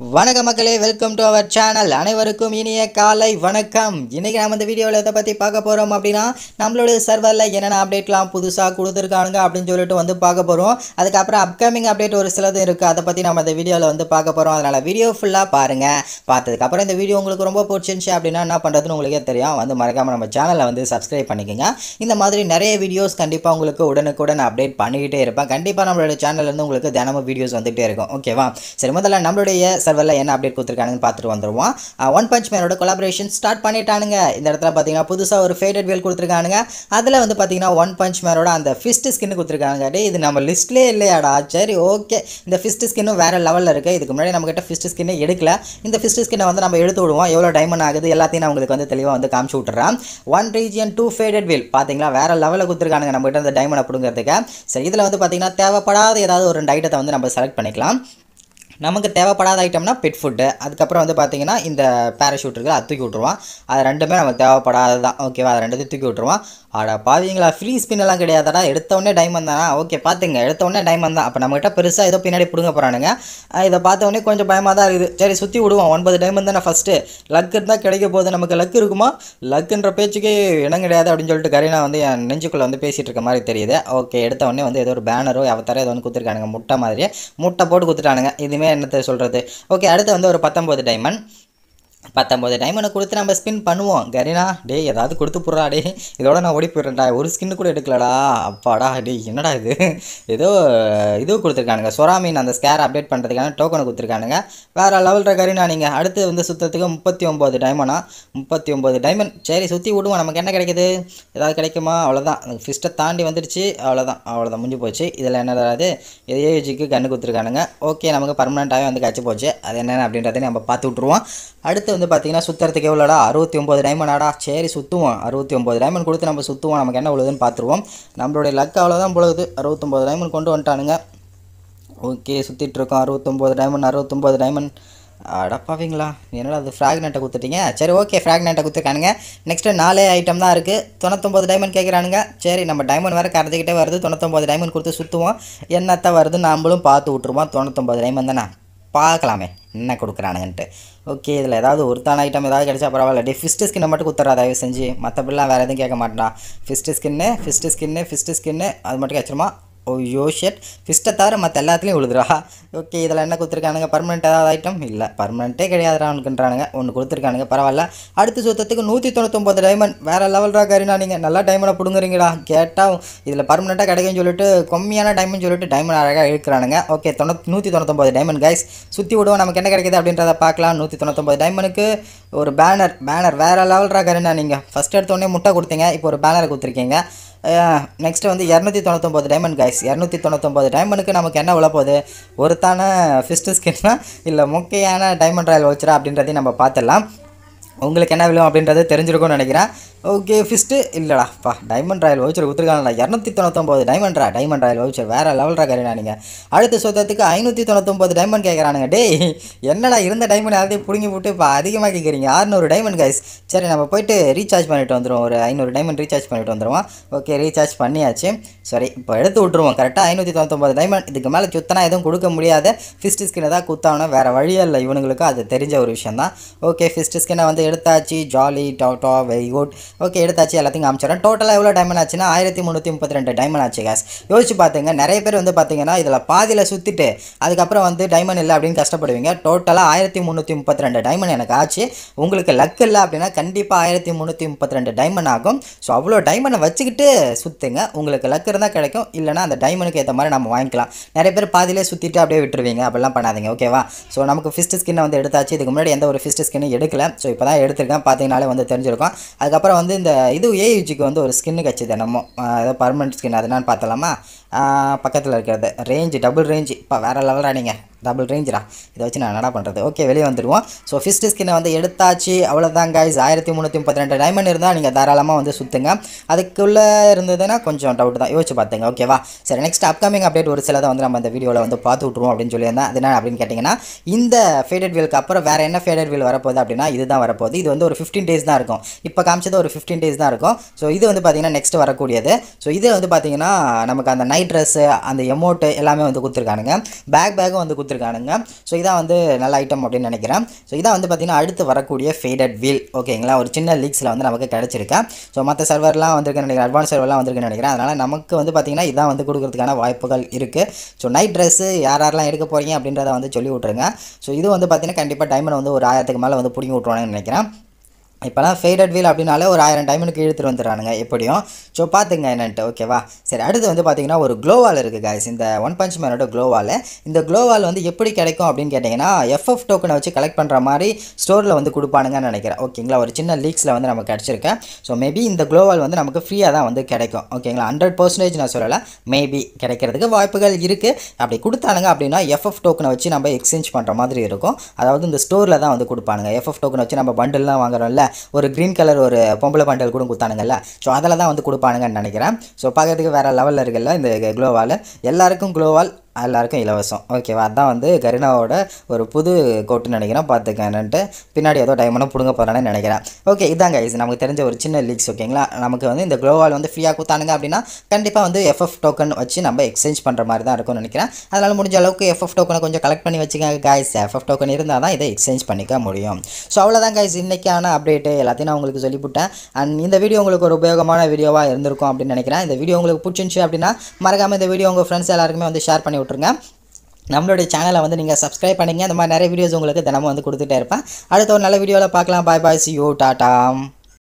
வணக்க மக்களே welcome to our channel அனைவருக்கும் இனிய காலை வணக்கம் இன்னைக்கு நம்ம இந்த வீடியோவில் எதை பற்றி பார்க்க போகிறோம் அப்படின்னா நம்மளோட சர்வரில் என்னென்ன அப்டேட்லாம் புதுசாக கொடுத்துருக்கானுங்க அப்படின்னு சொல்லிட்டு வந்து பார்க்க போகிறோம் அதுக்கப்புறம் அப்கமிங் அப்டேட் ஒரு சிலது இருக்குது அதை பற்றி நம்ம இந்த வீடியோவில் வந்து பார்க்க போகிறோம் அதனால் வீடியோ ஃபுல்லாக பாருங்கள் பார்த்ததுக்கப்புறம் இந்த வீடியோ உங்களுக்கு ரொம்ப பிடிச்சிருந்துச்சு அப்படின்னா என்ன பண்ணுறதுன்னு உங்களுக்கே தெரியும் வந்து மறக்காமல் நம்ம சேனலை வந்து சப்ஸ்கிரைப் பண்ணிக்கோங்க இந்த மாதிரி நிறைய வீடியோஸ் கண்டிப்பாக உங்களுக்கு உடனுக்குடன் அப்டேட் பண்ணிக்கிட்டே இருப்பேன் கண்டிப்பாக நம்மளோட சேனல்லேருந்து உங்களுக்கு தினமும் வீடியோஸ் வந்துகிட்டே இருக்கும் ஓகேவா சரி முதல்ல நம்மளுடைய சர்வரில் என்ன அப்டேட் கொடுத்துருக்கானுன்னு பார்த்துட்டு வந்துடுவோம் ஒன் பஞ்ச் மேனோட கொலாபரேஷன் ஸ்டார்ட் பண்ணிட்டானுங்க இந்த இடத்துல பார்த்தீங்கன்னா புதுசாக ஒரு ஃபேடட் வேல் கொடுத்துருக்கானுங்க அதில் வந்து பார்த்தீங்கன்னா ஒன் பஞ்ச் மேனோட அந்த ஃபிஸ்ட் ஸ்கின் கொடுத்துருக்காங்க டே இது நம்ம லிஸ்ட்லேயே இல்லையாடா சரி ஓகே இந்த ஃபிஸ்ட் ஸ்கின்னும் வேறு லெவலில் இருக்குது இதுக்கு முன்னாடி நம்மக்கிட்ட ஃபிஸ்ட் ஸ்கின்னே எடுக்கல இந்த ஃபிஸ்ட் ஸ்கின்னை வந்து நம்ம எடுத்து விடுவோம் எவ்வளோ டைமண்ட் ஆகுது எல்லாத்தையும் நான் உங்களுக்கு வந்து தெளிவாக வந்து காமிச்சு விட்டுறேன் one region two faded wheel பார்த்தீங்களா வேறு லெவலில் கொடுத்துருக்கானுங்க நம்மகிட்ட அந்த டைமண்டை பிடுங்கிறதுக்கு சரி இதில் வந்து பார்த்தீங்கன்னா தேவைப்படாத ஏதாவது ஒரு ரெண்டு ஐட்டத்தை வந்து நம்ம செலக்ட் பண்ணிக்கலாம் நமக்கு தேவைப்படாத ஐட்டம்னா பெட் ஃபுட்டு அதுக்கப்புறம் வந்து பார்த்தீங்கன்னா இந்த பேராஷூட் இருக்குது அது தூக்கி விட்ருவான் அது ரெண்டுமே நமக்கு தேவைப்படாதது தான் ஓகேவா அது ரெண்டுத்தையும் தூக்கி விட்ருவான் ஆடா பாவீங்களா ஃப்ரீ ஸ்பின் எல்லாம் கிடையாதாடா எடுத்த உடனே டைமண்ட் தானா ஓகே பார்த்துங்க எடுத்த உடனே டைமண்ட் தான் அப்போ நம்மகிட்ட பெருசாக ஏதோ பின்னாடி பிடுங்க போகிறானுங்க இதை பார்த்த உடனே கொஞ்சம் பயமாக தான் இருக்குது சரி சுற்றி விடுவோம் ஒன்பது டைமண்ட் தானே ஃபஸ்ட்டு லக் இருந்தால் கிடைக்க போகுது நமக்கு லக் இருக்குமா லக்குன்ற பேச்சுக்கே இடம் கிடையாது அப்படின்னு சொல்லிட்டு கரீனா வந்து என் நெஞ்சுக்குள்ளே வந்து பேசிகிட்டு இருக்க மாதிரி தெரியுது ஓகே எடுத்த உடனே வந்து ஏதோ ஒரு பேனரோ அவத்தாரோ ஏதோ வந்து கொடுத்துருக்கானுங்க முட்டை மாதிரி முட்டை போட்டு கொடுத்துட்டானுங்க இதுவுமே என்னத்தை சொல்கிறது ஓகே அடுத்து வந்து ஒரு பத்தொம்போது டைமண்ட் பத்தொம்பது டைமண்டை கொடுத்து நம்ம ஸ்பின் பண்ணுவோம் கரீனா டேய் ஏதாவது கொடுத்து போடுறா டே இதோட நான் ஓடி போயிடுறேன்டா ஒரு ஸ்கின்னு கூட எடுக்கலடா அப்பாடா டேய் என்னடா இது ஏதோ இது கொடுத்துருக்கானுங்க சொராமீன் அந்த ஸ்கேர் அப்டேட் பண்ணுறதுக்கான டோக்கனை கொடுத்துருக்கானுங்க வேறு லெவலில் கரீனா நீங்கள் அடுத்து வந்து சுற்றத்துக்கு முப்பத்தி ஒம்பது டைமண்டா முப்பத்தி ஒம்பது டைமண்ட் சரி சுற்றி விடுவோம் நமக்கு என்ன கிடைக்குது ஏதாவது கிடைக்குமா அவ்வளோதான் ஃபிஸ்ட்டை தாண்டி வந்துடுச்சு அவ்வளோதான் அவ்வளோதான் முடிஞ்சு போச்சு இதில் என்ன அதாவது ஏஜிக்கு கன்று கொடுத்துருக்கானுங்க ஓகே நமக்கு பர்மனெண்ட்டாகவே வந்து கட்சி போச்சு அது என்னென்ன அப்படின்றத நம்ம பார்த்து விட்ருவோம் அடுத்து வந்து பார்த்தீங்கன்னா சுற்றுறதுக்கு எவ்வளோடா அறுபத்தி ஒம்பது டைமண்டாடா சரி சுற்றுவோம் அறுபத்தி ஒம்பது டைமண்ட் கொடுத்து நம்ம சுற்றுவோம் நமக்கு என்ன உழுதுன்னு பார்த்துருவோம் நம்மளுடைய லக் அவ்வளோதான் பொழுது அறுபத்தொம்பது டைமண்ட் கொண்டு வந்துட்டானுங்க ஓகே சுற்றிட்டு இருக்கோம் அறுபத்தொம்போது டைமண்ட் அறுபத்தொம்போது டைமண்ட் அடப்பாவீங்களா என்னடா அது ஃப்ராக்னெட்டை கொடுத்துட்டீங்க சரி ஓகே ஃப்ராக்னெட்டை கொடுத்துருக்கானுங்க நெக்ஸ்ட்டு நாலே ஐட்டம் தான் இருக்குது தொண்ணூத்தொம்பது டைமண்ட் கேட்குறானுங்க சரி நம்ம டைமண்ட் வேறு கரைஞ்சிக்கிட்டே வருது தொண்ணூத்தொம்பது டைமண்ட் கொடுத்து சுற்றுவோம் என்னத்த வருது நாம்பளும் பார்த்து விட்ருவோம் தொண்ணூத்தொம்பது டைமண்ட் தானே பார்க்கலாமே என்ன கொடுக்குறானுங்கன்ட்டு ஓகே இதில் ஏதாவது ஒருத்தான ஐட்டம் ஏதாவது கிடைச்சா பரவாயில்ல டே ஃபிஸ்ட்டு ஸ்கின்னை மட்டும் குத்துறா தயவு செஞ்சு மற்றபடிலாம் வேறு எதுவும் கேட்க மாட்டேன் fist skin fist skin fist skin அது மட்டும் கிடச்சிருமா ஓ ஷெட் ஃபிஸ்ட்டை தவிர மற்ற எல்லாத்துலேயும் விழுதுரா ஓகே இதில் என்ன கொடுத்துருக்கானுங்க பர்மனெண்ட் ஏதாவது ஐட்டம் இல்லை பர்மனெண்ட்டே கிடையாதுடா அவனுக்குன்றானுங்க ஒன்று கொடுத்துருக்கானுங்க பரவாயில்ல அடுத்த சுத்தத்துக்கு நூற்றி தொண்ணூத்தொம்பது டைமண்ட் வேறு லெவல்ரா கரீனா நீங்கள் நல்லா டைமண்டை பிடுங்குறீங்களா கேட்டால் இதில் பர்மனெண்ட்டாக கிடைக்கும்னு சொல்லிட்டு கம்மியான டைமண்ட் சொல்லிட்டு டைமண்ட் அழகாக இழுக்கிறானுங்க ஓகே தொண்ணூத் நூற்றி தொண்ணூத்தொம்பது டைமண்ட் கைஸ் சுற்றி விடுவோம் நமக்கு என்ன கிடைக்குது அப்படின்றத பார்க்கலாம் நூற்றி தொண்ணூத்தொம்பது டைமண்டுக்கு ஒரு பேனர் பேனர் வேறு லெவல்ரா கரீனா நீங்கள் ஃபஸ்ட் எடுத்தோடனே முட்டை கொடுத்தீங்க இப்போ ஒரு பேனரை கொடுத்துருக்கீங்க நெக்ஸ்ட்டு வந்து இரநூத்தி தொண்ணூத்தொம்பது டைமண்ட் கைஸ் இரநூத்தி தொண்ணூத்தொம்பது டைமண்டுக்கு நமக்கு என்ன உள்ள போகுது ஒருத்தான ஃபிஸ்ட்டு ஸ்கின்னா இல்லை முக்கியமான டைமண்ட் ராயல் வச்சுரா அப்படின்றதையும் நம்ம பார்த்துடலாம் உங்களுக்கு என்ன விழும் அப்படின்றது தெரிஞ்சிருக்கும்னு நினைக்கிறேன் ஓகே ஃபிஸ்ட்டு இல்லைடா பா டைமண்ட் ராயல் வவுச்சர் கொடுத்துருக்காங்களா இரநூத்தி தொண்ணூத்தொம்பது டைமண்ட்ரா டைமண்ட் ராயல் வவுச்சர் வேறு லெவல்ரா கரீனா நீங்கள் அடுத்த சொத்தத்துக்கு ஐநூற்றி தொண்ணூத்தொம்பது டைமண்ட் கேட்குறானுங்க டேய் என்னடா இருந்த டைமண்ட் எல்லாத்தையும் பிடுங்கி போட்டு இப்போ அதிகமாக கேட்குறீங்க அறுநூறு டைமண்ட் கைஸ் சரி நம்ம போயிட்டு ரீசார்ஜ் பண்ணிட்டு வந்துடுவோம் ஒரு ஐநூறு டைமண்ட் ரீசார்ஜ் பண்ணிட்டு வந்துடுவோம் ஓகே ரீசார்ஜ் பண்ணியாச்சு சரி இப்போ எடுத்து விட்ருவோம் கரெக்டாக ஐநூற்றி தொண்ணூத்தொம்பது டைமண்ட் இதுக்கு மேலே சுத்தனா எதுவும் கொடுக்க முடியாது ஃபிஸ்ட் ஸ்கின்னை தான் குத்தாகணும் வேறு வழியே இல்லை இவனுங்களுக்கு அது தெரிஞ்ச ஒரு விஷயம் தான் ஓகே ஃபிஸ்ட் ஸ்கின்னை வந்து எடுத்தாச்சு jolly tata very good okay எடுத்தாச்சு எல்லாத்தையும் காமிச்சிடறேன் டோட்டலாக எவ்வளோ டைமண்ட் ஆச்சுன்னா ஆயிரத்தி முந்நூற்றி முப்பத்தி ரெண்டு டைமண்ட் ஆச்சு கேஸ் யோசிச்சு பார்த்துங்க நிறைய பேர் வந்து பார்த்தீங்கன்னா இதில் பாதியில் சுற்றிட்டு அதுக்கப்புறம் வந்து டைமண்ட் இல்லை அப்படின்னு கஷ்டப்படுவீங்க டோட்டலாக ஆயிரத்தி முந்நூற்றி முப்பத்தி ரெண்டு டைமண்ட் எனக்கு ஆச்சு உங்களுக்கு லக் இல்லை அப்படின்னா கண்டிப்பாக ஆயிரத்தி முந்நூற்றி முப்பத்தி ரெண்டு டைமண்ட் ஆகும் ஸோ அவ்வளோ டைமண்டை வச்சுக்கிட்டு சுற்றுங்க உங்களுக்கு லக் இருந்தால் கிடைக்கும் இல்லைனா அந்த டைமண்டுக்கு ஏற்ற மாதிரி நம்ம வாங்கிக்கலாம் நிறைய பேர் பாதியிலே சுற்றிட்டு அப்படியே விட்டுருவீங்க அப்படிலாம் பண்ணாதீங்க ஓகேவா ஸோ நமக்கு ஃபிஸ்ட் ஸ்கின்னை வந்து எடுத்தாச்சு இதுக்கு முன்னாடி எந்த ஒரு ஃபிஸ்ட் ஸ்கின்னும் எடுக்கல ஸோ இப்போ தான் எடுத்திருக்கேன் பார்த்தீங்கனாலே வந்து தெரிஞ்சிருக்கும் அதுக்கப்புறம் வந்து இந்த இது ஏயுஜிக்கு வந்து ஒரு ஸ்கின்னு கட்சி தினமும் ஏதோ பர்மனெண்ட் ஸ்கின் அது என்னன்னு பார்த்தலாமா பக்கத்தில் இருக்கிறது ரேஞ்சு டபுள் ரேஞ்சு இப்போ வேறு லெவலாக நீங்கள் டபுள் ரேஞ்சரா இதை வச்சு நான் என்னடா பண்ணுறது ஓகே வெளியே வந்துடுவோம் ஸோ ஃபிஸ்ட் ஸ்கின்னை வந்து எடுத்தாச்சு அவ்வளோதான் கைஸ் ஆயிரத்தி முந்நூற்றி முப்பத்தி ரெண்டு டைமண்ட் இருந்தால் நீங்கள் தாராளமாக வந்து சுற்றுங்க அதுக்குள்ளே இருந்ததுன்னா கொஞ்சம் டவுட் தான் யோசிச்சு பார்த்துங்க ஓகேவா சரி நெக்ஸ்ட் அப்கமிங் அப்டேட் ஒரு சிலதை வந்து நம்ம இந்த வீடியோவில் வந்து பார்த்து விட்ருவோம் அப்படின்னு சொல்லியிருந்தேன் அது என்ன அப்படின்னு கேட்டிங்கன்னா இந்த ஃபேடட் வீலுக்கு அப்புறம் வேறு என்ன ஃபேடட் வீல் வரப்போகுது அப்படின்னா இதுதான் வரப்போகுது இது வந்து ஒரு ஃபிஃப்டீன் டேஸ் தான் இருக்கும் இப்போ காமிச்சது ஒரு ஃபிஃப்டீன் டேஸ் தான் இருக்கும் ஸோ இது வந்து பார்த்திங்கன்னா நெக்ஸ்ட் வரக்கூடியது ஸோ இது வந்து பார்த்திங்கன்னா நமக்கு அந்த நைட் ட்ரெஸ்ஸு அந்த எமௌண்ட்டு எல்லாமே வந்து கொடுத்துருக்கானுங்க பேக் பேக்கும் வந்து கொடுத்துருக்காங்க கொடுத்துருக்கானுங்க ஸோ இதான் வந்து நல்ல ஐட்டம் அப்படின்னு நினைக்கிறேன் ஸோ இதான் வந்து பார்த்திங்கன்னா அடுத்து வரக்கூடிய ஃபேடட் வீல் ஓகேங்களா ஒரு சின்ன லீக்ஸில் வந்து நமக்கு கிடச்சிருக்கு ஸோ மற்ற சர்வர்லாம் வந்திருக்குன்னு நினைக்கிறேன் அட்வான்ஸ் சர்வர்லாம் வந்திருக்குன்னு நினைக்கிறேன் அதனால் நமக்கு வந்து பார்த்திங்கன்னா இதான் வந்து கொடுக்கறதுக்கான வாய்ப்புகள் இருக்குது ஸோ நைட் ட்ரெஸ்ஸு யார் யாரெல்லாம் எடுக்க போகிறீங்க அப்படின்றத வந்து சொல்லி விட்ருங்க ஸோ இது வந்து பார்த்திங்கன்னா கண்டிப்பாக டைமண்ட் வந்து ஒரு ஆயிரத்துக்கு மேலே வந்து பிடிங்கி விட்ருவானுன்னு நினைக்கிறேன் இப்போலாம் ஃபேடட் வீல் அப்படின்னாலே ஒரு ஆயிரம் டைமனுக்கு இழுத்துட்டு வந்துடுறானுங்க எப்படியும் ஸோ பார்த்துங்க என்னன்ட்டு ஓகேவா சரி அடுத்து வந்து பார்த்தீங்கன்னா ஒரு க்ளோவால் இருக்குது காய்ஸ் இந்த ஒன் பஞ்ச் மேனோட க்ளோவால் இந்த க்ளோவால் வந்து எப்படி கிடைக்கும் அப்படின்னு கேட்டிங்கன்னா எஃப்எஃப் டோக்கனை வச்சு கலெக்ட் பண்ணுற மாதிரி ஸ்டோரில் வந்து கொடுப்பானுங்கன்னு நினைக்கிறேன் ஓகேங்களா ஒரு சின்ன லீக்ஸில் வந்து நமக்கு கிடச்சிருக்கேன் ஸோ மேபி இந்த க்ளோவால் வந்து நமக்கு ஃப்ரீயாக தான் வந்து கிடைக்கும் ஓகேங்களா ஹண்ட்ரட் பர்சன்டேஜ் நான் சொல்லலை மேபி கிடைக்கிறதுக்கு வாய்ப்புகள் இருக்குது அப்படி கொடுத்தானுங்க அப்படின்னா எஃப்எஃப் டோக்கனை வச்சு நம்ம எக்ஸ்சேஞ்ச் பண்ணுற மாதிரி இருக்கும் அதாவது இந்த ஸ்டோரில் தான் வந்து கொடுப்பானுங்க எஃப்எஃப் டோக்கன் வச்சு நம்ம பண்டில்லாம் வாங்குறோம்ல ஒரு க்ரீன் கலர் ஒரு பொம்பளை பண்டல் கூட கொடுத்தானுங்கல்ல ஸோ அதில் தான் வந்து கொடுப்பானுங்கன்னு நினைக்கிறேன் ஸோ பார்க்கறதுக்கு வேறு லெவலில் இருக்குல்ல இந்த க்ளோவால் எல்லாருக்கும் க்ளோவால் எல்லாருக்கும் இலவசம் ஓகேவா அதான் வந்து கரினாவோட ஒரு புது கோட்டுன்னு நினைக்கிறேன் பார்த்துக்க என்னன்ட்டு பின்னாடி ஏதோ டைமண்டும் பிடுங்க போகிறானே நினைக்கிறேன் ஓகே இதாங்க இது நமக்கு தெரிஞ்ச ஒரு சின்ன லீக்ஸ் ஓகேங்களா நமக்கு வந்து இந்த க்ளோவால் வந்து ஃப்ரீயாக கொடுத்தானுங்க அப்படின்னா கண்டிப்பாக வந்து எஃப்எஃப் டோக்கன் வச்சு நம்ம எக்ஸ்சேஞ்ச் பண்ணுற மாதிரி தான் இருக்கும்னு நினைக்கிறேன் அதனால் முடிஞ்ச அளவுக்கு எஃப்எஃப் டோக்கனை கொஞ்சம் கலெக்ட் பண்ணி வச்சுக்கோங்க காய்ஸ் எஃப்எஃப் டோக்கன் இருந்தால் தான் இதை எக்ஸ்சேஞ்ச் பண்ணிக்க முடியும் ஸோ அவ்வளோதான் காய்ஸ் இன்றைக்கான அப்டேட்டு எல்லாத்தையும் நான் உங்களுக்கு சொல்லிவிட்டேன் அண்ட் இந்த வீடியோ உங்களுக்கு ஒரு உபயோகமான வீடியோவாக இருந்திருக்கும் அப்படின்னு நினைக்கிறேன் இந்த வீடியோ உங்களுக்கு பிடிச்சிருந்துச்சி அப்படின்னா மறக்காமல் இந்த வீடியோ உங்கள் ஃப்ரெண்ட்ஸ் எல்லாருக்குமே வந்து ஷேர் பண்ணி விட்ருங்க நம்மளுடைய சேனலை வந்து நீங்கள் சப்ஸ்கிரைப் பண்ணிங்க இந்த மாதிரி நிறைய வீடியோஸ் உங்களுக்கு தினமும் வந்து கொடுத்துட்டே இருப்பேன் அடுத்த ஒரு நல்ல வீடியோவில் பார்க்கலாம் bye bye see you tata